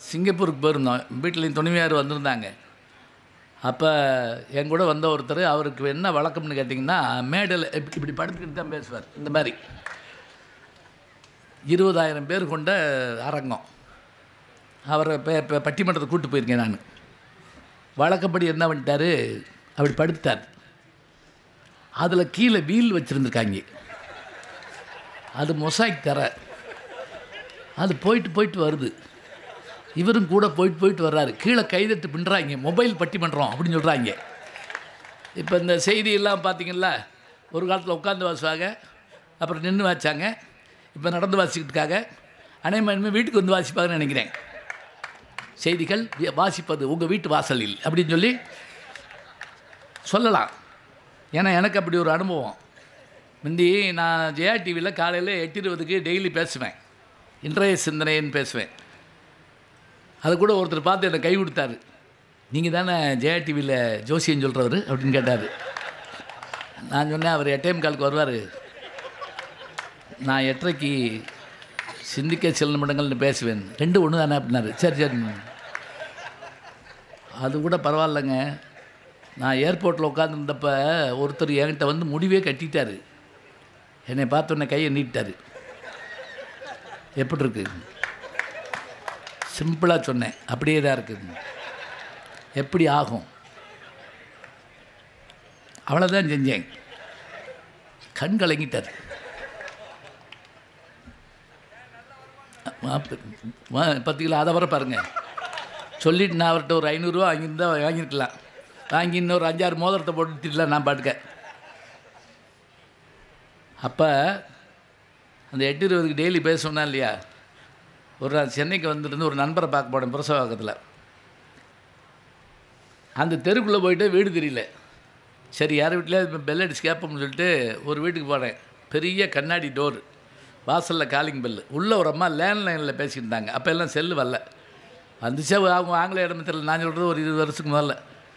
சிங்கப்பூருக்கு போயிருந்தோம் வீட்டில் துணைவியார் வந்திருந்தாங்க அப்போ என் கூட வந்த ஒருத்தர் அவருக்கு என்ன வழக்கம்னு கேட்டிங்கன்னா மேடையில் இப்படி இப்படி படுத்துக்கிட்டு தான் பேசுவார் இந்த மாதிரி இருபதாயிரம் பேர் கொண்ட அரங்கம் அவரை இப்போ இப்போ பட்டிமன்றத்தை கூப்பிட்டு போயிருக்கேன் நான் வழக்கப்படி என்ன பண்ணிட்டாரு அப்படி படுத்துட்டார் அதில் கீழே வீல் வச்சுருந்துருக்காங்க அது மொசாய்க் தர அது போயிட்டு போயிட்டு வருது இவரும் கூட போயிட்டு போயிட்டு வர்றாரு கீழே கைதட்டு பின்னுறாங்க மொபைல் பட்டிமன்றம் அப்படின்னு சொல்கிறாங்க இப்போ இந்த செய்தியெல்லாம் பார்த்தீங்களா ஒரு காலத்தில் உட்காந்து வாசுவாங்க அப்புறம் நின்று வாச்சாங்க இப்போ நடந்து வாசிக்கிட்டு இருக்காங்க அனைவருமே வீட்டுக்கு வந்து வாசிப்பாங்கன்னு நினைக்கிறேன் செய்திகள் வி- வாசிப்பது உங்கள் வீட்டு வாசலில் அப்படின்னு சொல்லி சொல்லலாம் ஏன்னா எனக்கு அப்படி ஒரு அனுபவம் முந்தி நான் ஜெயா டிவியில் காலையில் எட்டு இருபதுக்கு டெய்லி பேசுவேன் இன்றைய சிந்தனைன்னு பேசுவேன் அது கூட ஒருத்தர் பார்த்து என்னை கை கொடுத்தாரு நீங்கள் தானே ஜெயா டிவியில் ஜோசியம் சொல்கிறவர் அப்படின்னு கேட்டார் நான் சொன்னேன் அவர் எட்டேம் காலுக்கு வருவார் நான் எட்டரைக்கு சிந்திக்க சில நிமிடங்கள்னு பேசுவேன் ரெண்டு ஒன்று தானே அப்படின்னாரு சரி சரி அது கூட பரவாயில்லைங்க நான் ஏர்போர்ட்டில் உட்காந்துருந்தப்ப ஒருத்தர் என்கிட்ட வந்து முடிவே கட்டிட்டாரு என்னை பார்த்தோன்னே கையை நீட்டாரு எப்படி இருக்கு சிம்பிளாக சொன்னேன் அப்படியே தான் இருக்குது எப்படி ஆகும் அவ்வளோதான் செஞ்சேன் கண் கலங்கிட்டார் பத்து கிலோ அதை வர பாருங்க சொல்லிட்டு நான் அவர்கிட்ட ஒரு ஐநூறுரூவா வாங்கியிருந்தா வாங்கியிருக்கலாம் வாங்கி இன்னொரு அஞ்சாறு மோதிரத்தை போட்டுலாம் நான் பாட்டுக்க அப்போ அந்த எட்டு இருபதுக்கு டெய்லி பேச சொன்னா இல்லையா ஒரு நாள் சென்னைக்கு வந்துருந்து ஒரு நண்பரை பார்க்க போனேன் பிரசவாக்கத்தில் அந்த தெருக்குள்ளே போயிட்டு வீடு தெரியல சரி யார் வீட்டில் பெல் அடிச்சு கேட்போம்னு சொல்லிட்டு ஒரு வீட்டுக்கு போனேன் பெரிய கண்ணாடி டோர் வாசலில் காலிங் பெல் உள்ளே ஒரு அம்மா லேண்ட்லைனில் பேசிக்கிட்டு இருந்தாங்க அப்போ எல்லாம் செல்லு வரல வந்துச்சா அவங்க ஆங்கில இடம் தெரியல நான் சொல்கிறது ஒரு இருபது வருஷத்துக்கு முதல்ல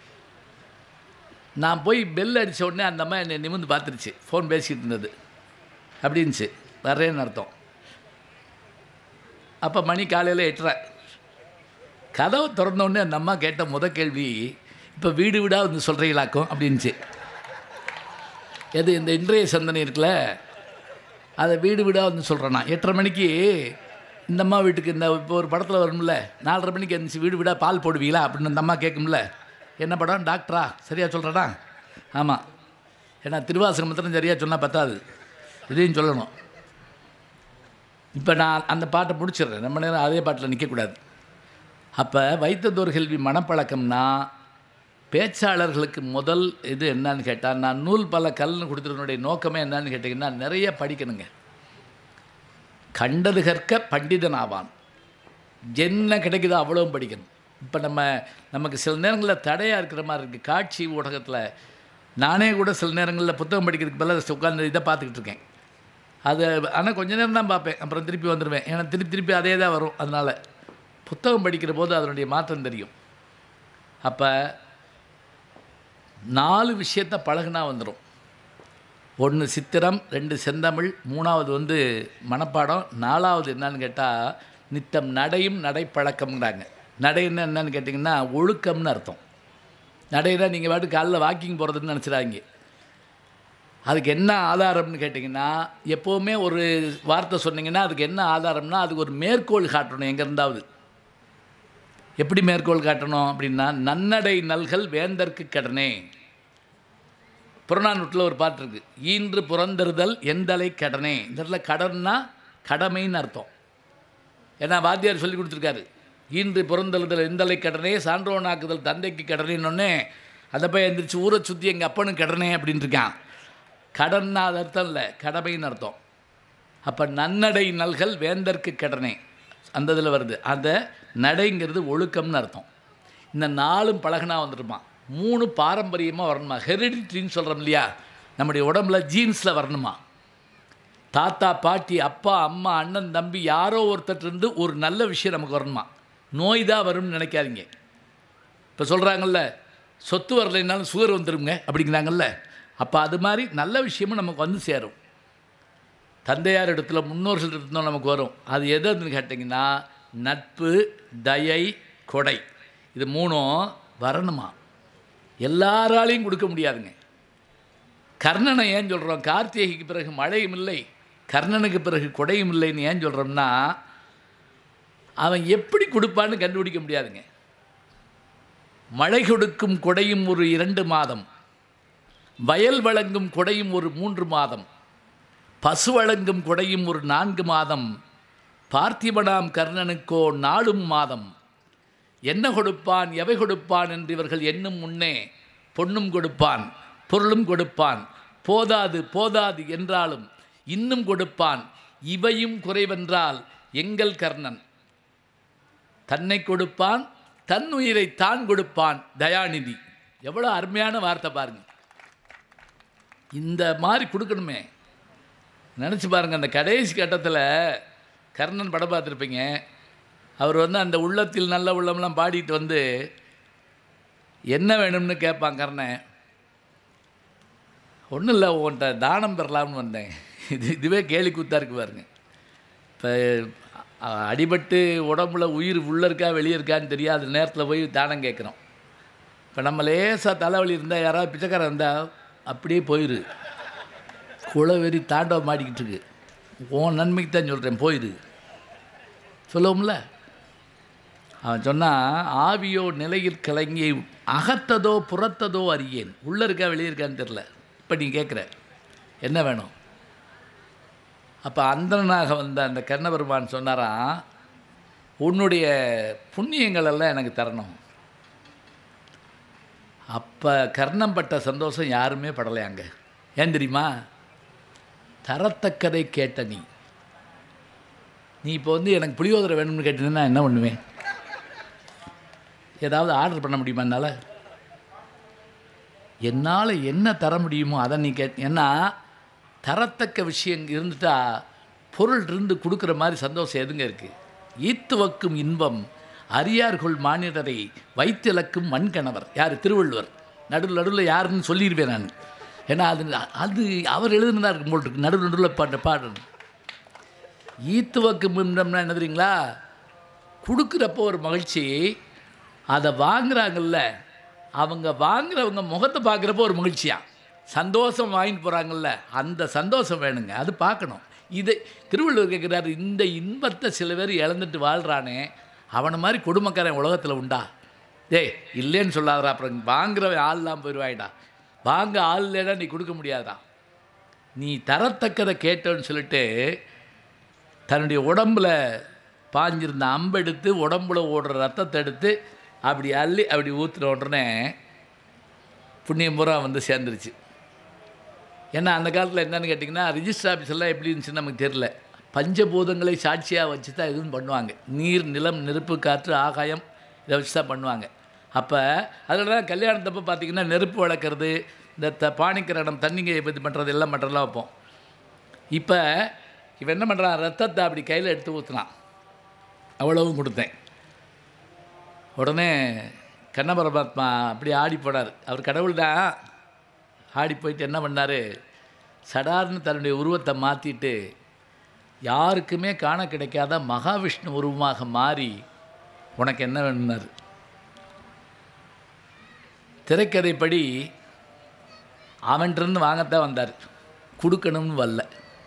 நான் போய் பெல் அடித்த உடனே அந்த அம்மா என்னை நிமிர்ந்து பார்த்துருச்சு ஃபோன் பேசிக்கிட்டு இருந்தது அப்படின்ச்சு வர்றேன்னு அர்த்தம் அப்போ மணி காலையில் எட்டரை கதவை திறந்த உடனே அந்த அம்மா கேட்ட முத கேள்வி இப்போ வீடு வீடாக வந்து சொல்கிறீங்களாக்கும் அப்படின்ச்சு எது இந்த இன்றைய சந்தனை இருக்குல்ல அதை வீடு வீடாக வந்து சொல்கிறேன் நான் எட்டரை மணிக்கு இந்த அம்மா வீட்டுக்கு இந்த இப்போ ஒரு படத்தில் வரும்ல நாலரை மணிக்கு எழுந்துச்சு வீடு வீடாக பால் போடுவீங்களா அப்படின்னு அந்த அம்மா கேட்கும்ல என்ன படம் டாக்டரா சரியாக சொல்கிறேனா ஆமாம் ஏன்னா திருவாசகம் மாத்திரம் சரியாக சொன்னால் பத்தாது இதையும் சொல்லணும் இப்போ நான் அந்த பாட்டை முடிச்சிடுறேன் ரொம்ப நேரம் அதே பாட்டில் நிற்கக்கூடாது அப்போ வைத்ததோர் கேள்வி மனப்பழக்கம்னா பேச்சாளர்களுக்கு முதல் இது என்னன்னு கேட்டால் நான் நூல் பல கல்னு கொடுத்துருனுடைய நோக்கமே என்னன்னு கேட்டிங்கன்னா நிறைய படிக்கணுங்க கண்டது கற்க பண்டிதன் ஆவான் என்ன கிடைக்குதோ அவ்வளவும் படிக்கணும் இப்போ நம்ம நமக்கு சில நேரங்களில் தடையாக இருக்கிற மாதிரி இருக்குது காட்சி ஊடகத்தில் நானே கூட சில நேரங்களில் புத்தகம் படிக்கிறதுக்கு பதிலாக உட்காந்து இதை பார்த்துக்கிட்டு இருக்கேன் அது ஆனால் கொஞ்ச நேரம் தான் பார்ப்பேன் அப்புறம் திருப்பி வந்துடுவேன் ஏன்னா திருப்பி திருப்பி அதே தான் வரும் அதனால் புத்தகம் படிக்கிற போது அதனுடைய மாற்றம் தெரியும் அப்போ நாலு விஷயத்த பழகுனா வந்துடும் ஒன்று சித்திரம் ரெண்டு செந்தமிழ் மூணாவது வந்து மனப்பாடம் நாலாவது என்னன்னு கேட்டால் நித்தம் நடையும் நடைப்பழக்கம்ங்கிறாங்க நடைன்னா என்னன்னு கேட்டிங்கன்னா ஒழுக்கம்னு அர்த்தம் நடைனா நீங்கள் பாட்டு காலைல வாக்கிங் போகிறதுன்னு நினச்சிடாங்க அதுக்கு என்ன ஆதாரம்னு கேட்டிங்கன்னா எப்போவுமே ஒரு வார்த்தை சொன்னீங்கன்னா அதுக்கு என்ன ஆதாரம்னா அதுக்கு ஒரு மேற்கோள் காட்டணும் எங்கே இருந்தாவது எப்படி மேற்கோள் காட்டணும் அப்படின்னா நன்னடை நல்கள் வேந்தற்கு கடனே புறநானூற்றில் ஒரு பாட்டு இருக்குது ஈன்று புறந்தறுதல் எந்தலை கடனே இந்த இடத்துல கடன்னா கடமைன்னு அர்த்தம் ஏன்னா வாத்தியார் சொல்லி கொடுத்துருக்காரு ஈன்று புறந்தழுதல் எந்தலை கடனே சான்றோனாக்குதல் தந்தைக்கு கடனேன்னொன்னே அதை போய் எந்திரிச்சு ஊரை சுற்றி எங்கள் அப்பனும் கடனே அப்படின்னு இருக்கான் கடன்னா அது அர்த்தம் இல்லை கடமைன்னு அர்த்தம் அப்போ நன்னடை நல்கள் வேந்தற்கு கடனே அந்த இதில் வருது அந்த நடைங்கிறது ஒழுக்கம்னு அர்த்தம் இந்த நாலும் பழகுனா வந்துருமா மூணு பாரம்பரியமாக வரணுமா ஹெரிடிட்ரின்னு சொல்கிறோம் இல்லையா நம்முடைய உடம்புல ஜீன்ஸில் வரணுமா தாத்தா பாட்டி அப்பா அம்மா அண்ணன் தம்பி யாரோ ஒருத்தர் இருந்து ஒரு நல்ல விஷயம் நமக்கு வரணுமா நோய் தான் வரும்னு நினைக்காதீங்க இப்போ சொல்கிறாங்கல்ல சொத்து வரலைன்னாலும் சுகர் வந்துருங்க அப்படிங்கிறாங்கல்ல அப்போ அது மாதிரி நல்ல விஷயமும் நமக்கு வந்து சேரும் தந்தையார் இடத்துல முன்னோர்கள் இருந்தோம் நமக்கு வரும் அது எதுன்னு கேட்டிங்கன்னா நட்பு தயை கொடை இது மூணும் வரணுமா எல்லாராலையும் கொடுக்க முடியாதுங்க கர்ணனை ஏன் சொல்கிறோம் கார்த்திகைக்கு பிறகு மழையும் இல்லை கர்ணனுக்கு பிறகு கொடையும் இல்லைன்னு ஏன் சொல்கிறோம்னா அவன் எப்படி கொடுப்பான்னு கண்டுபிடிக்க முடியாதுங்க மழை கொடுக்கும் கொடையும் ஒரு இரண்டு மாதம் வயல் வழங்கும் கொடையும் ஒரு மூன்று மாதம் பசு வழங்கும் கொடையும் ஒரு நான்கு மாதம் பார்த்திபனாம் கர்ணனுக்கோ நாளும் மாதம் என்ன கொடுப்பான் எவை கொடுப்பான் என்று இவர்கள் எண்ணும் முன்னே பொன்னும் கொடுப்பான் பொருளும் கொடுப்பான் போதாது போதாது என்றாலும் இன்னும் கொடுப்பான் இவையும் குறைவென்றால் எங்கள் கர்ணன் தன்னை கொடுப்பான் தன் உயிரை தான் கொடுப்பான் தயாநிதி எவ்வளோ அருமையான வார்த்தை பாருங்க இந்த மாதிரி கொடுக்கணுமே நினச்சி பாருங்கள் அந்த கடைசி கட்டத்தில் கர்ணன் படம் பார்த்துருப்பீங்க அவர் வந்து அந்த உள்ளத்தில் நல்ல உள்ளம்லாம் பாடிட்டு வந்து என்ன வேணும்னு கேட்பான் கர்ணன் ஒன்றும் இல்லை உன்கிட்ட தானம் பெறலாம்னு வந்தேன் இது இதுவே கேலி கூத்தா இருக்கு பாருங்க இப்போ அடிபட்டு உடம்புல உயிர் உள்ளே இருக்கா வெளியே இருக்கான்னு தெரியாத நேரத்தில் போய் தானம் கேட்குறோம் இப்போ நம்ம லேசாக தலைவலி இருந்தால் யாராவது பிச்சைக்காரன் இருந்தால் அப்படியே போயிரு குளவெறி தாண்டவம் மாடிக்கிட்டு இருக்கு உன் நன்மைக்கு தான் சொல்கிறேன் போயிரு சொல்லுவோம்ல அவன் சொன்னான் ஆவியோ நிலையில் கலங்கி அகத்ததோ புறத்ததோ அறியேன் உள்ளே இருக்கா வெளியே இருக்கான்னு தெரில இப்போ நீ கேட்குற என்ன வேணும் அப்போ அந்தனாக வந்த அந்த கர்ணபெருமான் சொன்னாராம் உன்னுடைய புண்ணியங்கள் எல்லாம் எனக்கு தரணும் அப்போ கர்ணம் பட்ட சந்தோஷம் யாருமே படலையாங்க ஏன் தெரியுமா தரத்தக்கதை கேட்ட நீ நீ இப்போ வந்து எனக்கு புளியோதரை வேணும்னு கேட்டீங்கன்னா என்ன பண்ணுவேன் ஏதாவது ஆர்டர் பண்ண முடியுமா என்னால் என்னால் என்ன தர முடியுமோ அதை நீ கேட் ஏன்னா தரத்தக்க விஷயம் இருந்துட்டா பொருள் இருந்து கொடுக்குற மாதிரி சந்தோஷம் எதுங்க இருக்குது ஈத்துவக்கும் இன்பம் அரியார்கொள் மானிடரை வைத்திலக்கும் மண்கணவர் யார் திருவள்ளுவர் நடுவில் நடுவில் யாருன்னு சொல்லியிருப்பேன் நான் ஏன்னா அது அது அவர் எழுதுனதா இருக்கும் போல் இருக்கு நடுவில் நடுவில் பாட்டு பாடணும் ஈத்துவக்கும் இன்பம்னா என்ன தெரியுங்களா கொடுக்குறப்போ ஒரு மகிழ்ச்சி அதை வாங்குறாங்கல்ல அவங்க வாங்குறவங்க முகத்தை பார்க்குறப்போ ஒரு மகிழ்ச்சியா சந்தோஷம் வாங்கிட்டு போகிறாங்கல்ல அந்த சந்தோஷம் வேணுங்க அது பார்க்கணும் இதை திருவள்ளுவர் கேட்குறாரு இந்த இன்பத்தை சில பேர் இழந்துட்டு வாழ்கிறானே அவனை மாதிரி கொடுமைக்காரன் உலகத்தில் உண்டா டேய் இல்லைன்னு சொல்லாதடா அப்புறம் வாங்குறவன் ஆள்லாம் போயிடுவாயிடா வாங்க ஆள் இல்லைன்னா நீ கொடுக்க முடியாதா நீ தரத்தக்கதை கேட்டோன்னு சொல்லிட்டு தன்னுடைய உடம்புல பாஞ்சிருந்த அம்பெடுத்து உடம்புல ஓடுற ரத்தத்தை எடுத்து அப்படி அள்ளி அப்படி ஊற்றுன உடனே புண்ணியம் பூரா வந்து சேர்ந்துருச்சு ஏன்னா அந்த காலத்தில் என்னன்னு கேட்டிங்கன்னா ரிஜிஸ்டர் ஆஃபீஸ் எல்லாம் எப்படி இருந்துச்சுன்னு நமக்கு தெரில பஞ்சபூதங்களை சாட்சியாக வச்சு தான் எதுவும் பண்ணுவாங்க நீர் நிலம் நெருப்பு காற்று ஆகாயம் இதை வச்சு தான் பண்ணுவாங்க அப்போ அதில் தான் கல்யாணத்தப்போ பார்த்திங்கன்னா நெருப்பு வளர்க்குறது இந்த த பாணிக்கிரணம் தண்ணிங்க இது பண்ணுறது எல்லாம் பண்ணுறதுலாம் வைப்போம் இப்போ இவன் என்ன பண்ணுறான் ரத்தத்தை அப்படி கையில் எடுத்து ஊற்றுனான் அவ்வளவும் கொடுத்தேன் உடனே கண்ண பரமாத்மா அப்படி ஆடி போனார் அவர் கடவுள் தான் ஆடி போயிட்டு என்ன பண்ணார் சடார்னு தன்னுடைய உருவத்தை மாற்றிட்டு யாருக்குமே காண கிடைக்காத மகாவிஷ்ணு உருவமாக மாறி உனக்கு என்ன வேணும்னாரு திரைக்கதைப்படி அவன்கிட்டருந்து வாங்கத்தான் வந்தார் கொடுக்கணும்னு வரல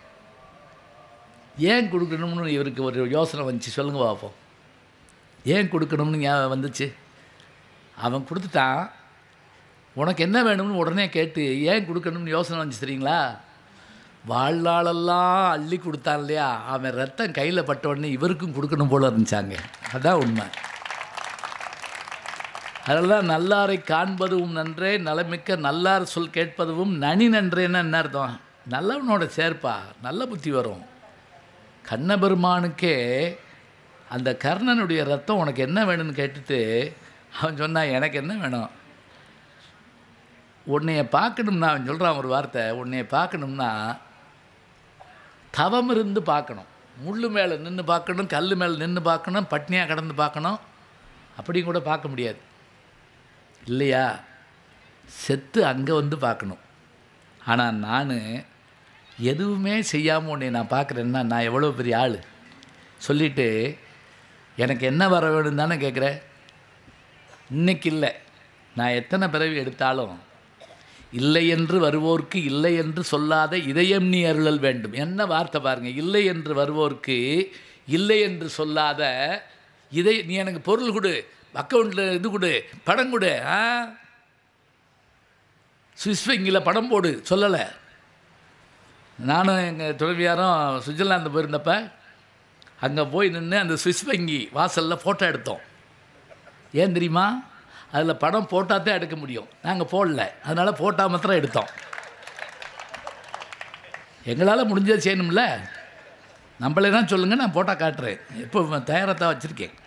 ஏன் கொடுக்கணும்னு இவருக்கு ஒரு யோசனை வந்துச்சு சொல்லுங்க பார்ப்போம் ஏன் கொடுக்கணும்னு ஞாபகம் வந்துச்சு அவன் கொடுத்துட்டான் உனக்கு என்ன வேணும்னு உடனே கேட்டு ஏன் கொடுக்கணும்னு யோசனை வந்துச்சு தெரியுங்களா வாழ்நாளெல்லாம் அள்ளி கொடுத்தான் இல்லையா அவன் ரத்தம் கையில் பட்ட உடனே இவருக்கும் கொடுக்கணும் போல இருந்துச்சாங்க அதான் உண்மை அதெல்லாம் நல்லாரை காண்பதும் நன்றே நலமிக்க நல்லார் சொல் கேட்பதும் நனி நன்றேன்னு என்ன அர்த்தம் நல்லவனோட சேர்ப்பா நல்ல புத்தி வரும் கண்ணபெருமானுக்கே அந்த கர்ணனுடைய ரத்தம் உனக்கு என்ன வேணும்னு கேட்டுட்டு அவன் சொன்னான் எனக்கு என்ன வேணும் உன்னைய பார்க்கணும்னா அவன் சொல்கிறான் ஒரு வார்த்தை உன்னைய பார்க்கணும்னா தவம் இருந்து பார்க்கணும் முள்ளு மேலே நின்று பார்க்கணும் கல் மேலே நின்று பார்க்கணும் பட்னியாக கடந்து பார்க்கணும் அப்படியும் கூட பார்க்க முடியாது இல்லையா செத்து அங்கே வந்து பார்க்கணும் ஆனால் நான் எதுவுமே செய்யாமல் உன்னை நான் பார்க்குறேன்னா நான் எவ்வளோ பெரிய ஆள் சொல்லிவிட்டு எனக்கு என்ன வர வேணும் தானே கேட்குறேன் இன்னைக்கு இல்லை நான் எத்தனை பிறவி எடுத்தாலும் இல்லை என்று வருவோர்க்கு இல்லை என்று சொல்லாத இதயம் நீ அருளல் வேண்டும் என்ன வார்த்தை பாருங்க இல்லை என்று வருவோர்க்கு இல்லை என்று சொல்லாத இதை நீ எனக்கு பொருள் கொடு அக்கௌண்ட்டில் இது கொடு படம் கொடு ஆ சுவிஸ் வங்கியில் படம் போடு சொல்லலை நானும் எங்கள் துணைவியாரும் சுவிட்சர்லாந்து போயிருந்தப்ப அங்கே போய் நின்று அந்த சுவிஸ் வங்கி வாசலில் ஃபோட்டோ எடுத்தோம் ஏன் தெரியுமா அதில் படம் போட்டால் தான் எடுக்க முடியும் நாங்கள் போடல அதனால் ஃபோட்டோ மாத்திரம் எடுத்தோம் எங்களால் முடிஞ்சதை செய்யணும்ல நம்மளே தான் சொல்லுங்கள் நான் ஃபோட்டோ காட்டுறேன் இப்போ தயாரத்தான் வச்சுருக்கேன்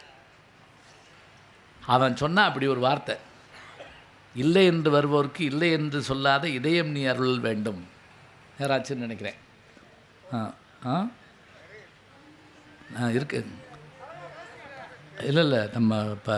அவன் சொன்னான் அப்படி ஒரு வார்த்தை இல்லை என்று வருவோருக்கு இல்லை என்று சொல்லாத இதயம் நீ அருள் வேண்டும் யாராச்சுன்னு நினைக்கிறேன் ஆ ஆ ஆ இருக்கு இல்லை இல்லை நம்ம இப்போ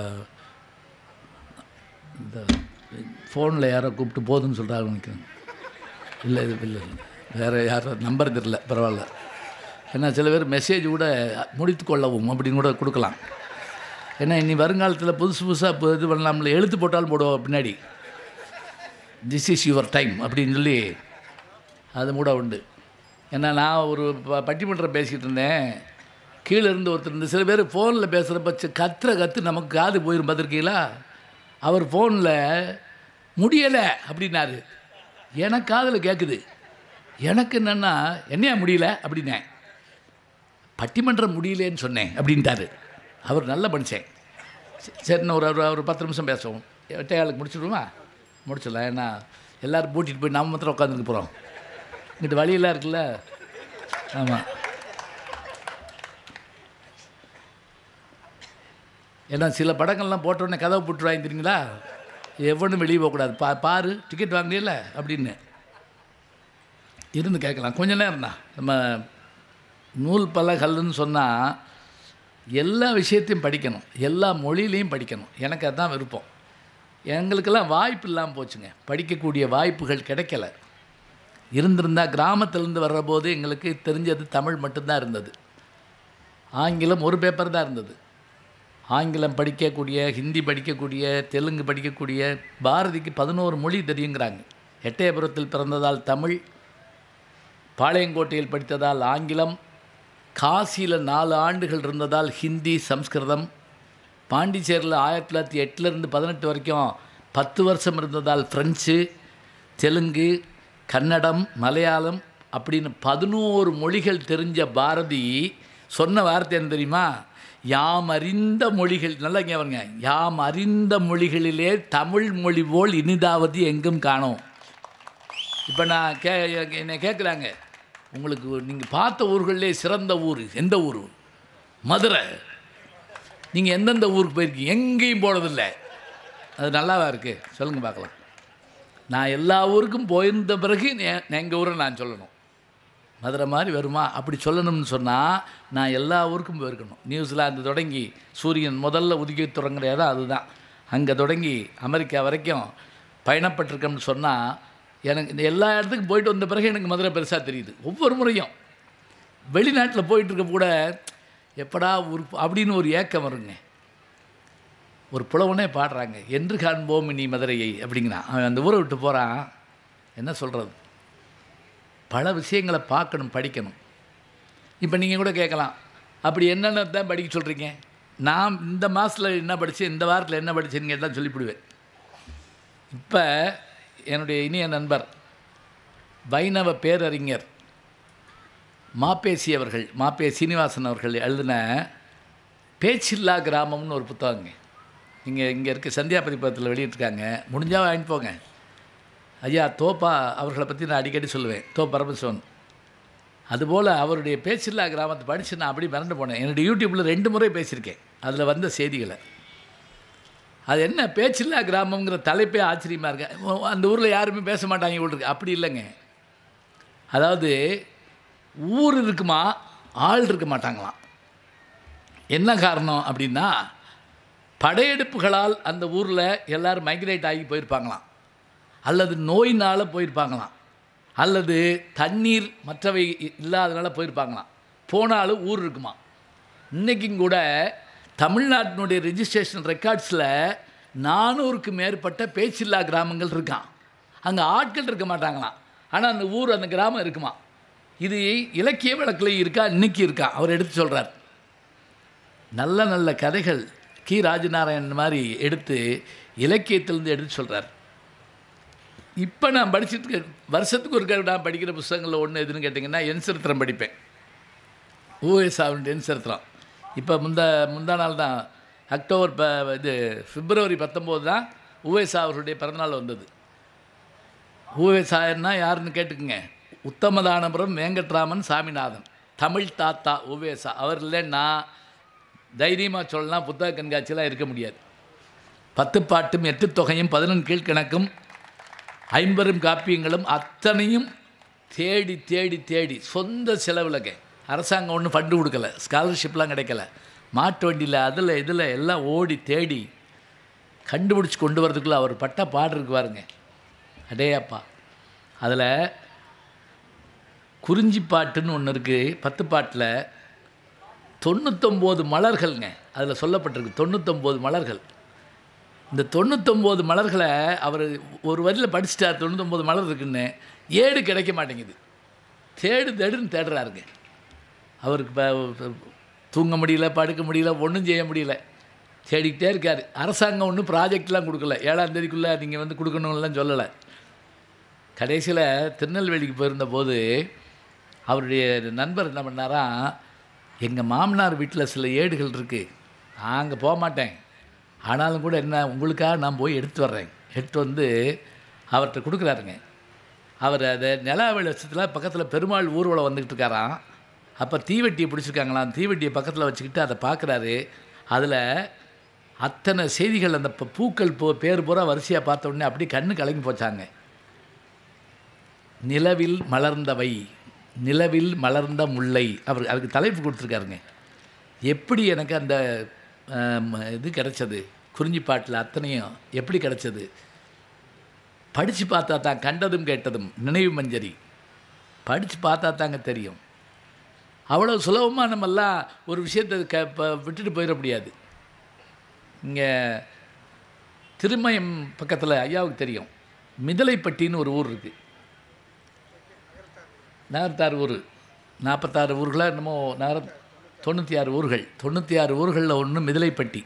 இந்த ஃபோனில் யாரோ கூப்பிட்டு போதுன்னு சொல்கிறாங்க நினைக்கிறேன் இல்லை இது இல்லை இல்லை வேறு யாரும் நம்பர் தெரியல பரவாயில்ல ஏன்னா சில பேர் மெசேஜ் கூட முடித்து கொள்ளவும் அப்படின்னு கூட கொடுக்கலாம் ஏன்னா இனி வருங்காலத்தில் புதுசு புதுசாக இப்போ இது பண்ணலாம்ல எழுத்து போட்டாலும் போடுவோம் பின்னாடி திஸ் இஸ் யுவர் டைம் அப்படின்னு சொல்லி அது கூட உண்டு ஏன்னா நான் ஒரு ப- பட்டிமன்றம் பேசிக்கிட்டு இருந்தேன் கீழே இருந்து ஒருத்தர் இந்த சில பேர் ஃபோனில் பேசுகிறப்ப சி- கத்துற கத்து நமக்கு காது போயிடும் பார்த்துருக்கீங்களா அவர் ஃபோனில் முடியலை அப்படின்னாரு எனக்கு காதில் கேட்குது எனக்கு என்னென்னா என்னையா முடியல அப்படின்னேன் பட்டிமன்றம் முடியலேன்னு சொன்னேன் அப்படின்ட்டாரு அவர் நல்ல மனுஷன் சரி, சரின்னு ஒரு ஒரு ஒரு பத்து நிமிஷம் பேசுவோம் எட்டையாளுக்கு முடிச்சிடுவோமா முடிச்சிடலாம் ஏன்னா எல்லோரும் பூட்டிட்டு போய் நம்ம மாத்திரம் உட்காந்துருக்க போகிறோம் இங்கிட்டு வழியெல்லாம் இருக்குல்ல ஆமாம் ஏன்னா சில படங்கள்லாம் போட்ட உடனே கதவை போட்டு வாங்கிக்கிறீங்களா எவனும் வெளியே போகக்கூடாது பா பாரு டிக்கெட் வாங்கினீல்ல அப்படின்னு இருந்து கேட்கலாம் கொஞ்ச நேரம் தான் நம்ம நூல் பலகல்னு சொன்னால் எல்லா விஷயத்தையும் படிக்கணும் எல்லா மொழியிலையும் படிக்கணும் எனக்கு அதுதான் விருப்பம் எங்களுக்கெல்லாம் வாய்ப்பு இல்லாமல் போச்சுங்க படிக்கக்கூடிய வாய்ப்புகள் கிடைக்கல இருந்திருந்தால் கிராமத்திலேருந்து வர்றபோது எங்களுக்கு தெரிஞ்சது தமிழ் மட்டும்தான் இருந்தது ஆங்கிலம் ஒரு பேப்பர் தான் இருந்தது ஆங்கிலம் படிக்கக்கூடிய ஹிந்தி படிக்கக்கூடிய தெலுங்கு படிக்கக்கூடிய பாரதிக்கு பதினோரு மொழி தெரியுங்கிறாங்க எட்டயபுரத்தில் பிறந்ததால் தமிழ் பாளையங்கோட்டையில் படித்ததால் ஆங்கிலம் காசியில் நாலு ஆண்டுகள் இருந்ததால் ஹிந்தி சம்ஸ்கிருதம் பாண்டிச்சேரியில் ஆயிரத்தி தொள்ளாயிரத்தி எட்டுலேருந்து பதினெட்டு வரைக்கும் பத்து வருஷம் இருந்ததால் ஃப்ரெஞ்சு தெலுங்கு கன்னடம் மலையாளம் அப்படின்னு பதினோரு மொழிகள் தெரிஞ்ச பாரதி சொன்ன வார்த்தை என்ன தெரியுமா யாம் அறிந்த மொழிகள் நல்லா இங்கே பாருங்க யாம் அறிந்த மொழிகளிலே தமிழ் மொழி போல் இனிதாவது எங்கும் காணோம் இப்போ நான் கே என்னை கேட்குறாங்க உங்களுக்கு நீங்கள் பார்த்த ஊர்கள்லே சிறந்த ஊர் எந்த ஊர் மதுரை நீங்கள் எந்தெந்த ஊருக்கு போயிருக்கீங்க எங்கேயும் போனதில்லை அது நல்லாவா இருக்குது சொல்லுங்கள் பார்க்கலாம் நான் எல்லா ஊருக்கும் போயிருந்த பிறகு எங்கள் ஊரை நான் சொல்லணும் மதுரை மாதிரி வருமா அப்படி சொல்லணும்னு சொன்னால் நான் எல்லா ஊருக்கும் போயிருக்கணும் நியூசிலாந்து தொடங்கி சூரியன் முதல்ல உதிக்க தொடங்குற இடம் அதுதான் அங்கே தொடங்கி அமெரிக்கா வரைக்கும் பயணப்பட்டிருக்கோம்னு சொன்னால் எனக்கு இந்த எல்லா இடத்துக்கும் போயிட்டு வந்த பிறகு எனக்கு மதுரை பெருசாக தெரியுது ஒவ்வொரு முறையும் வெளிநாட்டில் போயிட்டு இருக்க கூட எப்படா ஊர் அப்படின்னு ஒரு ஏக்கம் வருங்க ஒரு புலவனே பாடுறாங்க என்று காண்போம் நீ மதுரையை அப்படிங்கிறான் அவன் அந்த ஊரை விட்டு போகிறான் என்ன சொல்கிறது பல விஷயங்களை பார்க்கணும் படிக்கணும் இப்போ நீங்கள் கூட கேட்கலாம் அப்படி என்னென்ன தான் படிக்க சொல்கிறீங்க நான் இந்த மாதத்தில் என்ன படித்தேன் இந்த வாரத்தில் என்ன படித்தேன்னு கேட்டால் சொல்லிவிடுவேன் இப்போ என்னுடைய இனிய நண்பர் வைணவ பேரறிஞர் மாப்பேசி அவர்கள் மாப்பே சீனிவாசன் அவர்கள் எழுதின பேச்சில்லா கிராமம்னு ஒரு புத்தகங்க இங்கே இங்கே இருக்க சந்தியா பதிப்பகத்தில் வெளியிட்டிருக்காங்க முடிஞ்சால் வாங்கிட்டு போங்க ஐயா தோப்பா அவர்களை பற்றி நான் அடிக்கடி சொல்லுவேன் தோ பரமசிவன் அதுபோல் அவருடைய பேச்சில்லா கிராமத்தை படித்து நான் அப்படி மறந்து போனேன் என்னுடைய யூடியூப்பில் ரெண்டு முறை பேசியிருக்கேன் அதில் வந்த செய்திகளை அது என்ன பேச்சில்லா கிராமங்கிற தலைப்பே ஆச்சரியமாக இருக்கு அந்த ஊரில் யாருமே பேச மாட்டாங்க இவ்வளோ இருக்கு அப்படி இல்லைங்க அதாவது ஊர் இருக்குமா ஆள் இருக்க மாட்டாங்களாம் என்ன காரணம் அப்படின்னா படையெடுப்புகளால் அந்த ஊரில் எல்லோரும் மைக்ரேட் ஆகி போயிருப்பாங்களாம் அல்லது நோயினால் போயிருப்பாங்களாம் அல்லது தண்ணீர் மற்றவை இல்லாதனால போயிருப்பாங்களாம் போனாலும் ஊர் இருக்குமா இன்றைக்கும் கூட தமிழ்நாட்டினுடைய ரெஜிஸ்ட்ரேஷன் ரெக்கார்ட்ஸில் நானூறுக்கு மேற்பட்ட பேச்சில்லா கிராமங்கள் இருக்கான் அங்கே ஆட்கள் இருக்க மாட்டாங்களாம் ஆனால் அந்த ஊர் அந்த கிராமம் இருக்குமா இது இலக்கிய வழக்கில் இருக்கா இன்னைக்கு இருக்கா அவர் எடுத்து சொல்கிறார் நல்ல நல்ல கதைகள் கி ராஜநாராயணன் மாதிரி எடுத்து இலக்கியத்திலேருந்து எடுத்து சொல்கிறார் இப்போ நான் படிச்சுட்டு இருக்க- வருஷத்துக்கு ஒரு நான் படிக்கிற புஸ்தகங்களில் ஒன்று எதுன்னு கேட்டிங்கன்னா என் சரித்திரம் படிப்பேன் ஓஎஸ்ஆவுடைய என் சரித்திரம் இப்போ முந்தா முந்தா நாள் தான் அக்டோபர் ப இது பிப்ரவரி பத்தொம்போது தான் உவேசா அவருடைய பிறந்தநாள் வந்தது உவேசாயன்னா யாருன்னு கேட்டுக்குங்க உத்தமதானபுரம் வேங்கட்ராமன் சாமிநாதன் தமிழ் தாத்தா உவேசா அவர் இல்லைன்னா தைரியமாக சொல்லலாம் புத்தக கண்காட்சியெலாம் இருக்க முடியாது பத்து பாட்டும் எட்டு தொகையும் பதினொன்று கீழ்கணக்கும் ஐம்பெரும் காப்பியங்களும் அத்தனையும் தேடி தேடி தேடி சொந்த செலவுலங்க அரசாங்கம் ஒன்றும் ஃபண்டு கொடுக்கல ஸ்காலர்ஷிப்லாம் கிடைக்கல மாட்டு வண்டியில் அதில் இதில் எல்லாம் ஓடி தேடி கண்டுபிடிச்சி கொண்டு வரதுக்குள்ளே அவர் பட்ட பாடு இருக்கு பாருங்க அடேயப்பா அதில் குறிஞ்சி பாட்டுன்னு ஒன்று இருக்குது பத்து பாட்டில் தொண்ணூத்தொம்போது மலர்கள்ங்க அதில் சொல்லப்பட்டிருக்கு தொண்ணூத்தொம்போது மலர்கள் இந்த தொண்ணூத்தொம்போது மலர்களை அவர் ஒரு வரியில் படிச்சிட்டார் தொண்ணூத்தொம்போது மலர் இருக்குன்னு ஏடு கிடைக்க மாட்டேங்குது தேடு தேடுன்னு தேடுறாருங்க அவருக்கு இப்போ தூங்க முடியல படுக்க முடியல ஒன்றும் செய்ய முடியல தேடிக்கிட்டே இருக்கார் அரசாங்கம் ஒன்றும் ப்ராஜெக்ட்லாம் கொடுக்கல ஏழாம் தேதிக்குள்ளே நீங்கள் வந்து கொடுக்கணும்லாம் சொல்லலை கடைசியில் திருநெல்வேலிக்கு போயிருந்த போது அவருடைய நண்பர் என்ன பண்ணாரா எங்கள் மாமனார் வீட்டில் சில ஏடுகள் இருக்குது நான் அங்கே போக மாட்டேன் ஆனாலும் கூட என்ன உங்களுக்காக நான் போய் எடுத்து வர்றேன் எடுத்து வந்து அவர்கிட்ட கொடுக்குறாருங்க அவர் அதை நில வெளிச்சத்தில் பக்கத்தில் பெருமாள் ஊர்வலம் வந்துக்கிட்டு இருக்காராம் அப்போ தீவெட்டியை பிடிச்சிருக்காங்களாம் தீவெட்டியை பக்கத்தில் வச்சுக்கிட்டு அதை பார்க்குறாரு அதில் அத்தனை செய்திகள் அந்த ப- பூக்கள் பூ பேர் பூரா வரிசையாக பார்த்த உடனே அப்படியே கண்ணு கலங்கி போச்சாங்க நிலவில் மலர்ந்தவை நிலவில் மலர்ந்த முல்லை அவர் அதுக்கு தலைப்பு கொடுத்துருக்காருங்க எப்படி எனக்கு அந்த ஆம், இது கிடைச்சது குறிஞ்சி பாட்டில் அத்தனையும் எப்படி கிடைச்சது படித்து பார்த்தா தான் கண்டதும் கேட்டதும் நினைவு மஞ்சரி படித்து பார்த்தா தாங்க தெரியும் அவ்வளோ சுலபமாக நம்மெல்லாம் ஒரு விஷயத்தை க ப- விட்டுட்டு போயிட முடியாது இங்கே திருமயம் பக்கத்தில் ஐயாவுக்கு தெரியும் மிதலைப்பட்டின்னு ஒரு ஊர் இருக்குது நகரத்தாறு ஊர் நாற்பத்தாறு ஊர்களாக என்னமோ நகர தொண்ணூற்றி ஆறு ஊர்கள் தொண்ணூற்றி ஆறு ஊர்களில் ஒன்று மிதிலைப்பட்டி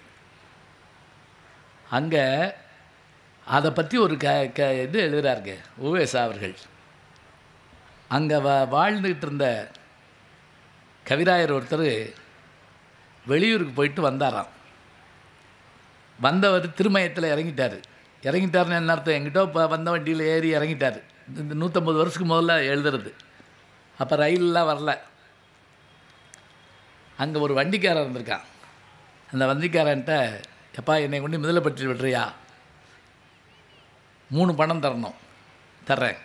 அங்கே அதை பற்றி ஒரு க க இது எழுதுகிறாருங்க உவேசா அவர்கள் அங்கே வா வாழ்ந்துக்கிட்டு இருந்த கவிராயர் ஒருத்தர் வெளியூருக்கு போயிட்டு வந்தாராம் வந்தவர் திருமயத்தில் இறங்கிட்டார் இறங்கிட்டாருன்னு என்ன அர்த்தம் எங்கிட்ட இப்போ வந்த வண்டியில் ஏறி இறங்கிட்டார் இந்த நூற்றம்பது வருஷத்துக்கு முதல்ல எழுதுறது அப்போ ரயிலெலாம் வரல அங்கே ஒரு வண்டிக்காரன் இருந்திருக்கான் அந்த வண்டிக்காரன்ட்ட எப்பா என்னை கொண்டு மிதலைப்பட்டி விடுறியா மூணு பணம் தரணும் தர்றேன்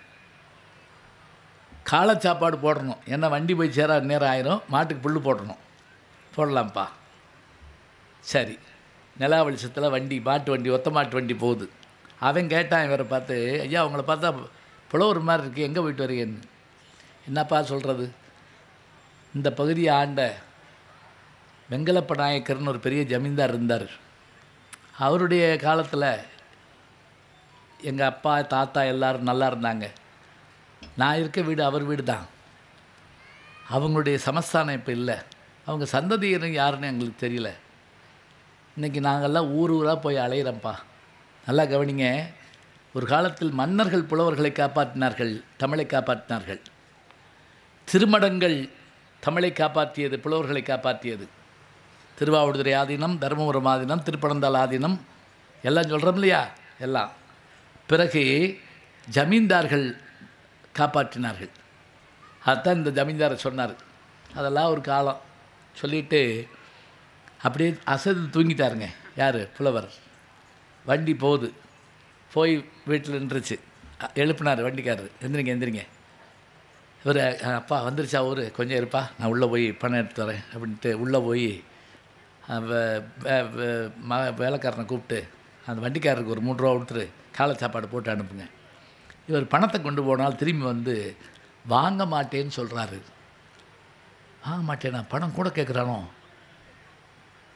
காலை சாப்பாடு போடணும் ஏன்னா வண்டி போய் சேர நேரம் ஆயிரும் மாட்டுக்கு புல் போடணும் போடலாம்ப்பா சரி நிலா வெளிச்சத்தில் வண்டி மாட்டு வண்டி ஒத்த மாட்டு வண்டி போகுது அவன் கேட்டான் இவரை பார்த்து ஐயா உங்களை பார்த்தா புலவர் மாதிரி இருக்கு எங்கே போயிட்டு வரீங்கன்னு என்னப்பா சொல்கிறது இந்த பகுதியை ஆண்ட வெங்கலப்ப நாயக்கர்னு ஒரு பெரிய ஜமீன்தார் இருந்தார் அவருடைய காலத்தில் எங்கள் அப்பா தாத்தா எல்லாரும் நல்லா இருந்தாங்க நான் இருக்க வீடு அவர் வீடு தான் அவங்களுடைய சமஸ்தானம் இப்போ இல்லை அவங்க சந்ததியினர் யாருன்னு எங்களுக்கு தெரியல இன்றைக்கி நாங்கள்லாம் ஊர் ஊராக போய் அலையிறோம்ப்பா நல்லா கவனிங்க ஒரு காலத்தில் மன்னர்கள் புலவர்களை காப்பாற்றினார்கள் தமிழை காப்பாற்றினார்கள் திருமடங்கள் தமிழை காப்பாற்றியது புலவர்களை காப்பாற்றியது திருவாவூடுதுறை ஆதீனம் தருமபுரம் ஆதீனம் திருப்பனந்தாள் ஆதீனம் எல்லாம் சொல்கிறோம் இல்லையா எல்லாம் பிறகு ஜமீன்தார்கள் காப்பாற்றினார்கள் அதுதான் இந்த ஜமீன்தாரை சொன்னார் அதெல்லாம் ஒரு காலம் சொல்லிட்டு அப்படியே அசது தூங்கிட்டாருங்க யார் புலவர் வண்டி போகுது போய் வீட்டில் நின்றுச்சு அ- எழுப்பினார் வண்டிக்காரர் எந்திரிங்க எந்திரிங்க இவர் அப்பா வந்துருச்சா ஊர் கொஞ்சம் இருப்பா நான் உள்ளே போய் பணம் எடுத்து வரேன் அப்படின்ட்டு உள்ளே போய் அஹ், வே- வே- வே- ம வேலைக்காரனை கூப்பிட்டு அந்த வண்டிக்காரருக்கு ஒரு மூணு ரூபா கொடுத்துரு காலை சாப்பாடு போட்டு அனுப்புங்க இவர் பணத்தை கொண்டு போனால் திரும்பி வந்து வாங்க மாட்டேன்னு சொல்கிறாரு வாங்க மாட்டேனா பணம் கூட கேட்குறானோ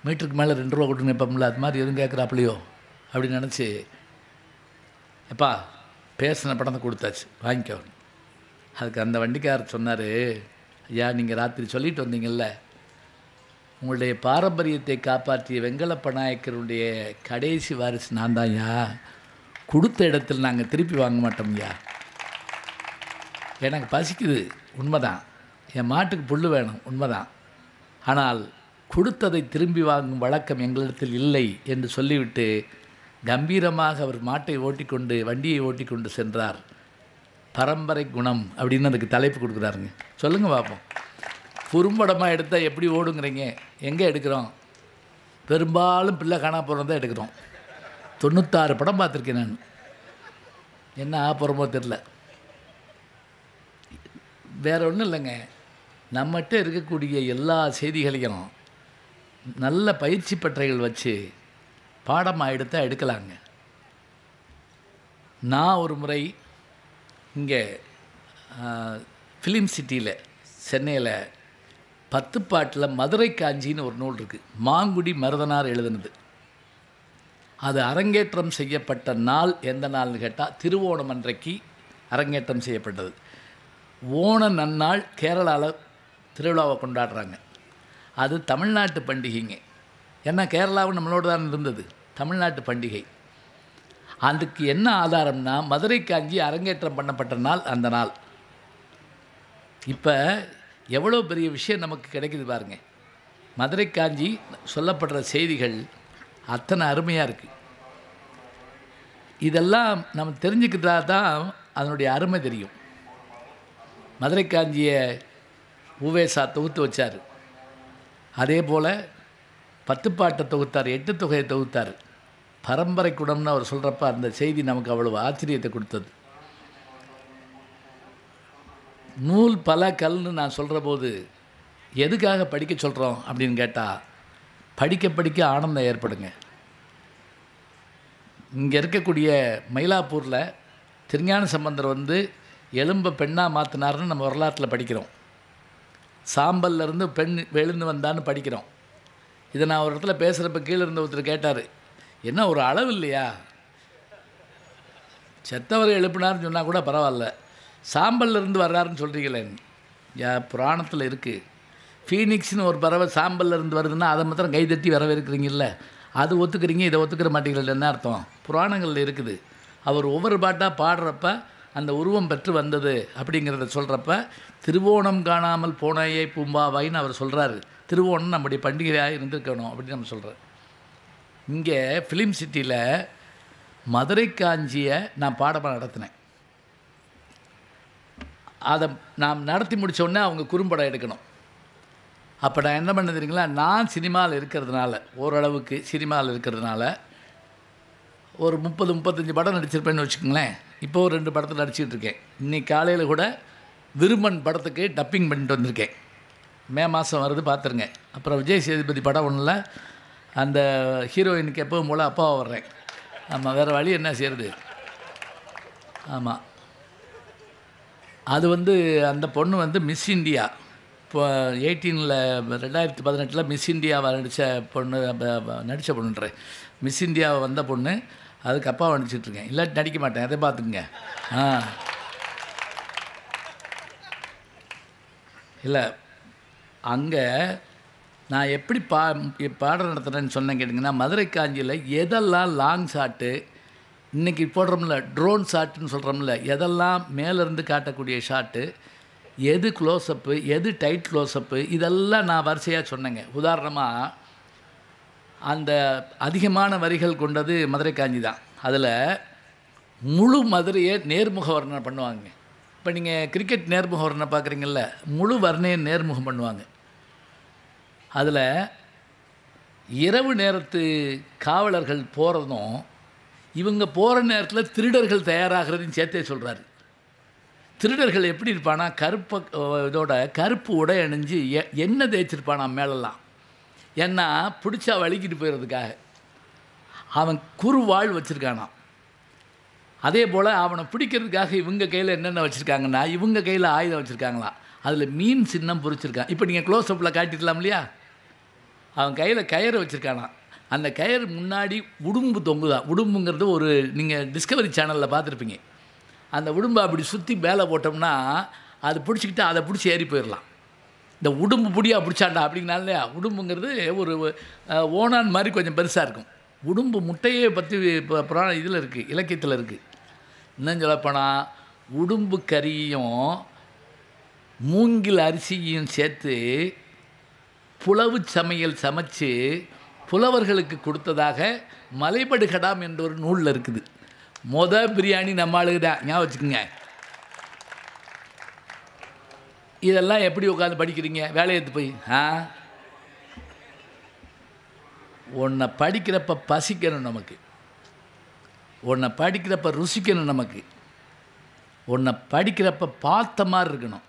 மீட்டருக்கு மேலே ரெண்டு ரூபா கொடுங்க இப்போம்ல அது மாதிரி எதுவும் கேட்குறாப்புலையோ அப்படின்னு நினச்சி எப்பா பேசின படத்தை கொடுத்தாச்சு வாங்கிக்கோ அதுக்கு அந்த வண்டிக்காரர் சொன்னார் ஐயா நீங்கள் ராத்திரி சொல்லிட்டு வந்தீங்கல்ல உங்களுடைய பாரம்பரியத்தை காப்பாற்றிய வெங்கலப்ப நாயக்கருடைய கடைசி வாரிசு நான் தான் ஐயா கொடுத்த இடத்துல நாங்கள் திருப்பி வாங்க மாட்டோம் ஐயா எனக்கு பசிக்குது உண்மைதான் என் மாட்டுக்கு புல் வேணும் உண்மைதான் ஆனால் கொடுத்ததை திரும்பி வாங்கும் வழக்கம் எங்களிடத்தில் இல்லை என்று சொல்லிவிட்டு கம்பீரமாக அவர் மாட்டை ஓட்டிக்கொண்டு வண்டியை ஓட்டிக்கொண்டு சென்றார் பரம்பரை குணம் அப்படின்னு அதுக்கு தலைப்பு கொடுக்குறாருங்க சொல்லுங்கள் பார்ப்போம் குறும்படமாக எடுத்தால் எப்படி ஓடுங்கிறீங்க எங்கே எடுக்கிறோம் பெரும்பாலும் பிள்ளை காணா போகிறோம் தான் எடுக்கிறோம் தொண்ணூத்தாறு படம் பார்த்துருக்கேன் நான் என்ன ஆக போகிறோமோ தெரில வேற ஒன்றும் இல்லைங்க நம்மகிட்ட இருக்கக்கூடிய எல்லா செய்திகளையும் நல்ல பயிற்சி பற்றைகள் வச்சு பாடமாக எடுத்தால் எடுக்கலாங்க நான் ஒரு முறை இங்கே ஃபிலிம் சிட்டியில் சென்னையில் பத்து பாட்டில் மதுரை காஞ்சின்னு ஒரு நூல் இருக்குது மாங்குடி மருதனார் எழுதுனது அது அரங்கேற்றம் செய்யப்பட்ட நாள் எந்த நாள்னு கேட்டால் திருவோணம் அன்றைக்கு அரங்கேற்றம் செய்யப்பட்டது ஓண நன்னாள் கேரளாவில் திருவிழாவை கொண்டாடுறாங்க அது தமிழ்நாட்டு பண்டிகைங்க ஏன்னா கேரளாவும் நம்மளோட தான் இருந்தது தமிழ்நாட்டு பண்டிகை அதுக்கு என்ன ஆதாரம்னா மதுரை காஞ்சி அரங்கேற்றம் பண்ணப்பட்ட நாள் அந்த நாள் இப்போ எவ்வளோ பெரிய விஷயம் நமக்கு கிடைக்குது பாருங்க மதுரை காஞ்சி சொல்லப்படுற செய்திகள் அத்தனை அருமையாக இருக்குது இதெல்லாம் நம்ம தெரிஞ்சுக்கிட்டா தான் அதனுடைய அருமை தெரியும் மதுரை காஞ்சியை உவேசா தொகுத்து வச்சார் அதே போல் பத்து பாட்டை தொகுத்தார் எட்டு தொகையை தொகுத்தார் பரம்பரை குடம்னு அவர் சொல்கிறப்ப அந்த செய்தி நமக்கு அவ்வளவு ஆச்சரியத்தை கொடுத்தது நூல் பல கல்னு நான் சொல்கிற போது எதுக்காக படிக்க சொல்கிறோம் அப்படின்னு கேட்டால் படிக்க படிக்க ஆனந்தம் ஏற்படுங்க இங்கே இருக்கக்கூடிய மயிலாப்பூரில் திருஞான சம்பந்தர் வந்து எலும்பை பெண்ணாக மாற்றினாருன்னு நம்ம வரலாற்றில் படிக்கிறோம் சாம்பல்ல இருந்து பெண் எழுந்து வந்தான்னு படிக்கிறோம் இதை நான் ஒரு இடத்துல பேசுகிறப்ப கீழே இருந்த ஒருத்தர் கேட்டார் என்ன ஒரு அளவு இல்லையா செத்தவரை எழுப்பினார்னு சொன்னால் கூட பரவாயில்ல சாம்பல்ல இருந்து வர்றாருன்னு சொல்கிறீங்களே யா புராணத்தில் இருக்குது ஃபீனிக்ஸ்னு ஒரு பறவை சாம்பல்ல இருந்து வருதுன்னா அதை மாத்திரம் கைதட்டி வரவேற்கிறீங்கல்ல அது ஒத்துக்கிறீங்க இதை ஒத்துக்கிற மாட்டீங்களா என்ன அர்த்தம் புராணங்களில் இருக்குது அவர் ஒவ்வொரு பாட்டாக பாடுறப்ப அந்த உருவம் பெற்று வந்தது அப்படிங்கிறத சொல்கிறப்ப திருவோணம் காணாமல் போனையே பூம்பாவாயின்னு அவர் சொல்கிறாரு திருவோணம் நம்முடைய பண்டிகையாக இருந்திருக்கணும் அப்படின்னு நம்ம சொல்கிறார் இங்கே ஃபிலிம் சிட்டியில் மதுரை காஞ்சியை நான் பாடமாக நடத்தினேன் அதை நாம் நடத்தி முடிச்ச உடனே அவங்க குறும்படம் எடுக்கணும் அப்போ நான் என்ன பண்ண தெரியுங்களா நான் சினிமாவில் இருக்கிறதுனால ஓரளவுக்கு சினிமாவில் இருக்கிறதுனால ஒரு முப்பது முப்பத்தஞ்சு படம் நடிச்சிருப்பேன்னு வச்சுக்கோங்களேன் இப்போ ஒரு ரெண்டு படத்தில் நடிச்சிட்டு இருக்கேன் இன்னைக்கு காலையில் கூட விருமன் படத்துக்கு டப்பிங் பண்ணிட்டு வந்திருக்கேன் மே மாதம் வருது பார்த்துருங்க அப்புறம் விஜய் சேதுபதி படம் ஒன்றில் அந்த ஹீரோயினுக்கு எப்பவும் போல் அப்பாவை வர்றேன் ஆமாம் வேறு வழி என்ன செய்யறது ஆமாம் அது வந்து அந்த பொண்ணு வந்து மிஸ் இந்தியா இப்போ எயிட்டீனில் ரெண்டாயிரத்தி பதினெட்டில் மிஸ் இந்தியாவை நடித்த பொண்ணு நடித்த பொண்ணுன்றேன் மிஸ் இந்தியாவை வந்த பொண்ணு அதுக்கு அப்பாவை நடிச்சிட்ருக்கேன் இல்லாட்டி நடிக்க மாட்டேன் அதை பார்த்துக்குங்க ஆ இல்லை அங்கே நான் எப்படி பா பாடம் நடத்துகிறேன்னு சொன்னேன் கேட்டிங்கன்னா மதுரை காஞ்சியில் எதெல்லாம் லாங் ஷாட்டு இன்றைக்கி போடுறோம்ல ட்ரோன் ஷாட்டுன்னு சொல்கிறோம்ல எதெல்லாம் மேலேருந்து காட்டக்கூடிய ஷாட்டு எது க்ளோஸ்அப்பு எது டைட் க்ளோஸ்அப்பு இதெல்லாம் நான் வரிசையாக சொன்னேங்க உதாரணமாக அந்த அதிகமான வரிகள் கொண்டது மதுரை காஞ்சி தான் அதில் முழு மதுரையை நேர்முக வர்ணனை பண்ணுவாங்க இப்போ நீங்கள் கிரிக்கெட் நேர்முக வர்ணனை பார்க்குறீங்கல்ல முழு வர்ணையை நேர்முகம் பண்ணுவாங்க அதில் இரவு நேரத்து காவலர்கள் போகிறதும் இவங்க போகிற நேரத்தில் திருடர்கள் தயாராகிறதையும் சேர்த்தே சொல்கிறாரு திருடர்கள் எப்படி இருப்பானா கருப்ப இதோட கருப்பு உடை அணிஞ்சு எ எண்ணெய் தேய்ச்சிருப்பானா மேலெல்லாம் ஏன்னா பிடிச்சா வலிக்கிட்டு போயிடுறதுக்காக அவன் குறுவாள் வச்சுருக்கானான் அதே போல் அவனை பிடிக்கிறதுக்காக இவங்க கையில் என்னென்ன வச்சுருக்காங்கன்னா இவங்க கையில் ஆயுதம் வச்சுருக்காங்களாம் அதில் மீன் சின்னம் பொறிச்சிருக்கான் இப்போ நீங்கள் க்ளோஸ்அப்பில் காட்டிடலாம் இல்லையா அவன் கையில் கயிறு வச்சுருக்கானான் அந்த கயிறு முன்னாடி உடும்பு தொங்குதான் உடும்புங்கிறது ஒரு நீங்கள் டிஸ்கவரி சேனலில் பார்த்துருப்பீங்க அந்த உடும்பை அப்படி சுற்றி மேலே போட்டோம்னா அது பிடிச்சிக்கிட்டு அதை பிடிச்சி ஏறி போயிடலாம் இந்த உடும்பு புடியா பிடிச்சாண்டா அப்படிங்கனால உடும்புங்கிறது ஒரு அஹ், ஓணான் மாதிரி கொஞ்சம் பெருசாக இருக்கும் உடும்பு முட்டையை பற்றி இப்போ புராண இதில் இருக்குது இலக்கியத்தில் இருக்குது இன்னும் சொல்லப்போனால் உடும்பு கறியும் மூங்கில் அரிசியும் சேர்த்து புலவு சமையல் சமைச்சு புலவர்களுக்கு கொடுத்ததாக மலைபடு கடாம் என்ற ஒரு நூலில் இருக்குது மொத பிரியாணி நம்ம ஆளுக்கு தான் ஞாபகம் வச்சுக்கோங்க இதெல்லாம் எப்படி உட்காந்து படிக்கிறீங்க வேலையை எடுத்து போய் ஆ உன்னை படிக்கிறப்ப பசிக்கணும் நமக்கு உன்னை படிக்கிறப்ப ருசிக்கணும் நமக்கு உன்னை படிக்கிறப்ப பார்த்த மாதிரி இருக்கணும்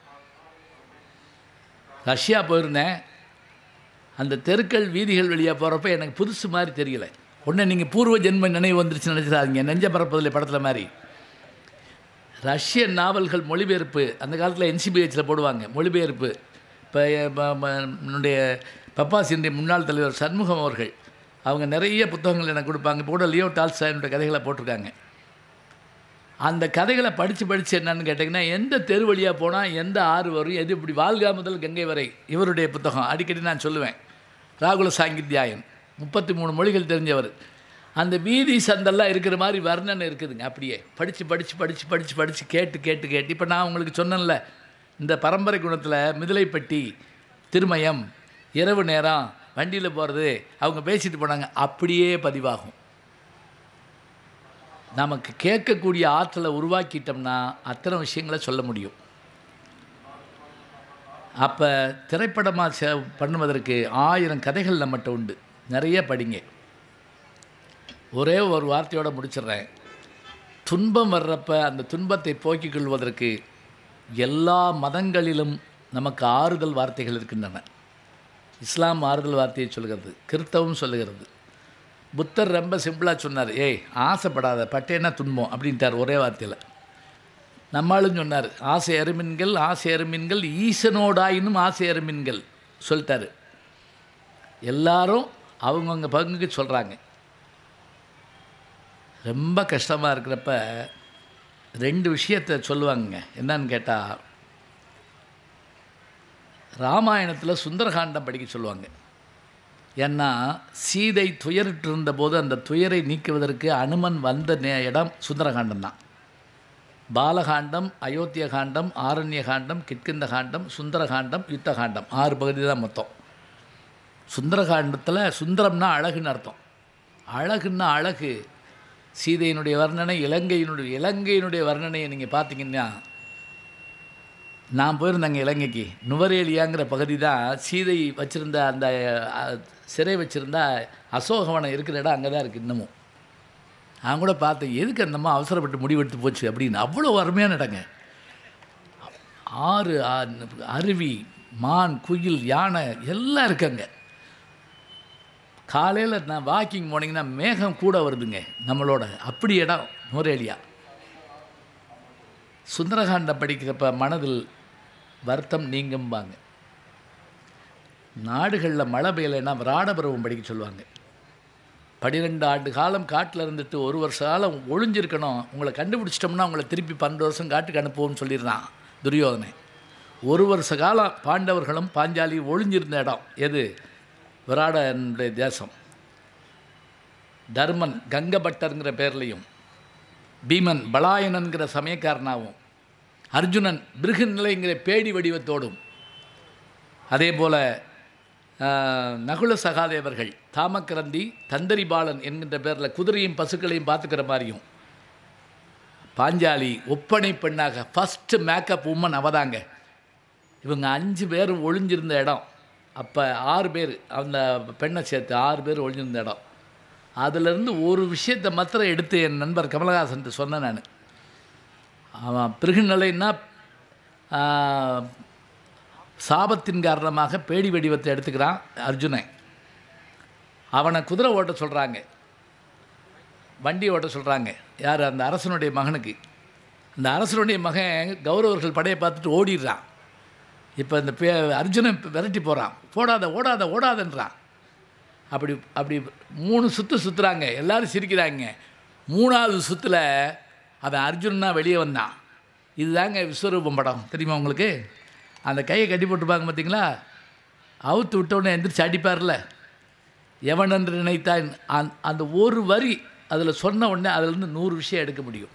ரஷ்யா போயிருந்தேன் அந்த தெருக்கள் வீதிகள் வழியாக போகிறப்ப எனக்கு புதுசு மாதிரி தெரியல உடனே நீங்கள் பூர்வ ஜென்ம நினைவு வந்துருச்சுன்னு நினச்சிடாதீங்க நெஞ்ச பரப்பதில்லை படத்தில் மாதிரி ரஷ்ய நாவல்கள் மொழிபெயர்ப்பு அந்த காலத்தில் என்சிபிஹெச்சில் போடுவாங்க மொழிபெயர்ப்பு இப்போ என்னுடைய பப்பாசினுடைய முன்னாள் தலைவர் சண்முகம் அவர்கள் அவங்க நிறைய புத்தகங்கள் எனக்கு கொடுப்பாங்க இப்போ கூட லியோ டால்ஸ்டாயினுடைய கதைகளை போட்டிருக்காங்க அந்த கதைகளை படித்து படித்து என்னன்னு கேட்டிங்கன்னா எந்த தெரு வழியாக போனால் எந்த ஆறு வரும் எது இப்படி வாழ்கா முதல் கங்கை வரை இவருடைய புத்தகம் அடிக்கடி நான் சொல்லுவேன் ராகுல சாங்கித்யாயன் முப்பத்தி மூணு மொழிகள் தெரிஞ்சவர் அந்த வீதி சந்தெல்லாம் இருக்கிற மாதிரி வர்ணனை இருக்குதுங்க அப்படியே படித்து படித்து படித்து படித்து படித்து கேட்டு கேட்டு கேட்டு இப்போ நான் உங்களுக்கு சொன்னேன்ல இந்த பரம்பரை குணத்தில் மிதிலைப்பட்டி திருமயம் இரவு நேரம் வண்டியில் போகிறது அவங்க பேசிட்டு போனாங்க அப்படியே பதிவாகும் நமக்கு கேட்கக்கூடிய ஆற்றலை உருவாக்கிட்டோம்னா அத்தனை விஷயங்களை சொல்ல முடியும் அப்போ திரைப்படமாக செ பண்ணுவதற்கு ஆயிரம் கதைகள் நம்மகிட்ட உண்டு நிறைய படிங்க ஒரே ஒரு வார்த்தையோட முடிச்சிடுறேன் துன்பம் வர்றப்ப அந்த துன்பத்தை போக்கிக் கொள்வதற்கு எல்லா மதங்களிலும் நமக்கு ஆறுதல் வார்த்தைகள் இருக்கின்றன இஸ்லாம் ஆறுதல் வார்த்தையை சொல்கிறது கிறித்தவம் சொல்லுகிறது புத்தர் ரொம்ப சிம்பிளாக சொன்னார் ஏய் ஆசைப்படாத பட்டேன்னா துன்பம் அப்படின்ட்டார் ஒரே வார்த்தையில் நம்மளும் சொன்னார் ஆசை அருமின்கள் ஆசை அருமின்கள் ஈசனோடாயினும் ஆசை அருமின்கள் சொல்லிட்டாரு எல்லாரும் அவங்கவுங்க பங்குக்கு சொல்கிறாங்க ரொம்ப கஷ்டமாக இருக்கிறப்ப ரெண்டு விஷயத்தை சொல்லுவாங்க என்னன்னு கேட்டால் ராமாயணத்தில் சுந்தரகாண்டம் படிக்க சொல்லுவாங்க ஏன்னா சீதை துயரிட்டு இருந்தபோது அந்த துயரை நீக்குவதற்கு அனுமன் வந்த நே இடம் சுந்தரகாண்டம் தான் பாலகாண்டம் அயோத்திய காண்டம் ஆரண்ய காண்டம் கிட்கிந்த காண்டம் சுந்தரகாண்டம் யுத்தகாண்டம் ஆறு பகுதி தான் மொத்தம் சுந்தரகாண்டத்தில் சுந்தரம்னா அழகுன்னு அர்த்தம் அழகுன்னா அழகு சீதையினுடைய வர்ணனை இலங்கையினுடைய இலங்கையினுடைய வர்ணனையை நீங்கள் பார்த்தீங்கன்னா நான் போயிருந்தேங்க இலங்கைக்கு நுவரேலியாங்கிற பகுதி தான் சீதை வச்சுருந்த அந்த அஹ், சிறை வச்சுருந்த அசோகவனம் இருக்கிற இடம் அங்கே தான் இருக்குது இன்னமும் நான் கூட பார்த்தேன் எதுக்கு அந்தம்மா அவசரப்பட்டு முடிவெடுத்து போச்சு அப்படின்னு அவ்வளோ அருமையான இடங்க ஆறு ஆ- அருவி மான் குயில் யானை எல்லாம் இருக்குங்க காலையில் நான் வாக்கிங் போனீங்கன்னா மேகம் கூட வருதுங்க நம்மளோட அப்படி இடம் நுரேலியா சுந்தரகாண்டம் படிக்கிறப்ப மனதில் வருத்தம் நீங்கும்பாங்க நாடுகளில் மழை பெய்யலைன்னா விராடபருவம் படிக்க சொல்லுவாங்க பன்னிரெண்டு ஆண்டு காலம் காட்டில் இருந்துட்டு ஒரு வருஷ காலம் ஒளிஞ்சிருக்கணும் உங்களை கண்டுபிடிச்சிட்டோம்னா உங்களை திருப்பி பன்னெண்டு வருஷம் காட்டுக்கு அனுப்புவோம்னு சொல்லிடுறான் துரியோதனை ஒரு வருஷ காலம் பாண்டவர்களும் பாஞ்சாலி ஒளிஞ்சிருந்த இடம் எது விராடனுடைய தேசம் தர்மன் கங்கபட்டருங்கிற பேர்லையும் பீமன் பலாயனன்கிற சமயக்காரனாகவும் அர்ஜுனன் பிருகு நிலைங்கிற பேடி வடிவத்தோடும் அதே போல் நகுல சகாதேவர்கள் தாமக்கரந்தி தந்தரிபாலன் என்கின்ற பேரில் குதிரையும் பசுக்களையும் பார்த்துக்கிற மாதிரியும் பாஞ்சாலி ஒப்பனை பெண்ணாக ஃபஸ்ட்டு மேக்கப் உமன் அவதாங்க இவங்க அஞ்சு பேரும் ஒளிஞ்சிருந்த இடம் அப்போ ஆறு பேர் அந்த பெண்ணை சேர்த்து ஆறு பேர் ஒளிஞ்சிருந்த இடம் அதிலிருந்து ஒரு விஷயத்தை மாத்திரம் எடுத்து என் நண்பர் கமலஹாசன் சொன்னேன் நான் அவன் பிருகுநிலைன்னா சாபத்தின் காரணமாக பேடி வடிவத்தை எடுத்துக்கிறான் அர்ஜுனன் அவனை குதிரை ஓட்ட சொல்கிறாங்க வண்டி ஓட்ட சொல்கிறாங்க யார் அந்த அரசனுடைய மகனுக்கு அந்த அரசனுடைய மகன் கௌரவர்கள் படையை பார்த்துட்டு ஓடிடுறான் இப்போ இந்த பே அர்ஜுனன் விரட்டி போகிறான் போடாத ஓடாத ஓடாதன்றான் அப்படி அப்படி மூணு சுற்று சுற்றுறாங்க எல்லாரும் சிரிக்கிறாங்க மூணாவது சுற்றில் அவன் அர்ஜுனனா வெளியே வந்தான் இதுதாங்க விஸ்வரூபம் படம் தெரியுமா உங்களுக்கு அந்த கையை கட்டி போட்டுப்பாங்க பார்த்தீங்களா அவுத்து விட்ட உடனே எந்திரிச்சு அடிப்பார்ல எவன் என்று நினைத்தான் அந்த- அந்த ஒரு வரி அதில் சொன்ன உடனே அதுலேருந்து நூறு விஷயம் எடுக்க முடியும்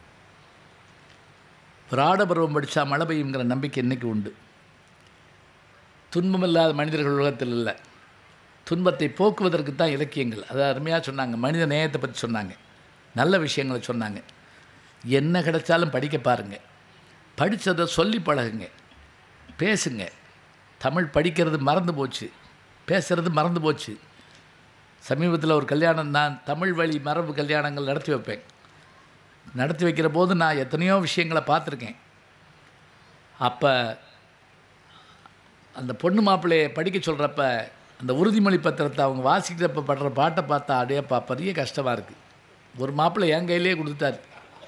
பிராட பருவம் படித்தா மழை பெய்யுங்கிற நம்பிக்கை இன்னைக்கு உண்டு துன்பமில்லாத மனிதர்கள் உலகத்தில் இல்லை துன்பத்தை போக்குவதற்கு தான் இலக்கியங்கள் அது அருமையாக சொன்னாங்க மனித நேயத்தை பற்றி சொன்னாங்க நல்ல விஷயங்களை சொன்னாங்க என்ன கிடைச்சாலும் படிக்க பாருங்கள் படித்ததை சொல்லி பழகுங்க பேசுங்க தமிழ் படிக்கிறது மறந்து போச்சு பேசுறது மறந்து போச்சு சமீபத்தில் ஒரு கல்யாணம் நான் தமிழ் வழி மரபு கல்யாணங்கள் நடத்தி வைப்பேன் நடத்தி வைக்கிற போது நான் எத்தனையோ விஷயங்களை பார்த்துருக்கேன் அப்போ அந்த பொண்ணு மாப்பிள்ளையை படிக்க சொல்கிறப்ப அந்த உறுதிமொழி பத்திரத்தை அவங்க வாசிக்கிறப்ப படுற பாட்டை பார்த்தா அடையப்பா பெரிய கஷ்டமாக இருக்குது ஒரு மாப்பிள்ளை என் கையிலே கொடுத்துட்டார்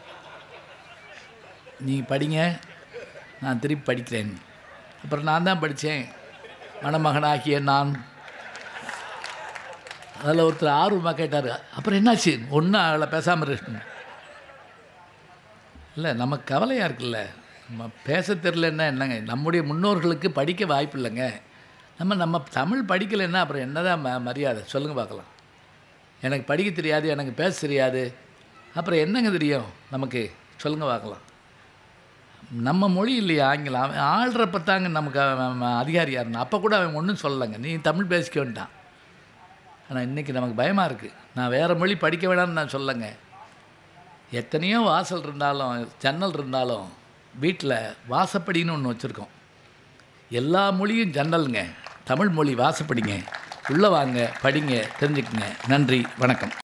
நீ படிங்க நான் திருப்பி படிக்கிறேன் அப்புறம் நான் தான் படித்தேன் மணமகனாகிய நான் அதில் ஒருத்தர் ஆர்வமாக கேட்டார் அப்புறம் என்னாச்சு ஒன்றும் அவளை பேசாமல் இருக்கு இல்லை நமக்கு கவலையாக இருக்குல்ல நம்ம பேச தெரிலன்னா என்னங்க நம்முடைய முன்னோர்களுக்கு படிக்க வாய்ப்பு இல்லைங்க நம்ம நம்ம தமிழ் படிக்கலைன்னா அப்புறம் என்னதான் ம மரியாதை சொல்லுங்கள் பார்க்கலாம் எனக்கு படிக்க தெரியாது எனக்கு பேச தெரியாது அப்புறம் என்னங்க தெரியும் நமக்கு சொல்லுங்கள் பார்க்கலாம் நம்ம மொழி இல்லையா ஆங்கிலம் அவன் ஆள்றப்ப தாங்க நமக்கு அவன் அதிகாரியாக இருந்தான் அப்போ கூட அவன் ஒன்றும் சொல்லலைங்க நீ தமிழ் பேசிக்க வேண்டாம் ஆனால் இன்றைக்கி நமக்கு பயமாக இருக்குது நான் வேறு மொழி படிக்க வேணாம்னு நான் சொல்லலைங்க எத்தனையோ வாசல் இருந்தாலும் ஜன்னல் இருந்தாலும் வீட்டில் வாசப்படின்னு ஒன்று வச்சுருக்கோம் எல்லா மொழியும் ஜன்னலுங்க தமிழ் மொழி வாசப்படிங்க உள்ளே வாங்க படிங்க தெரிஞ்சுக்குங்க நன்றி வணக்கம்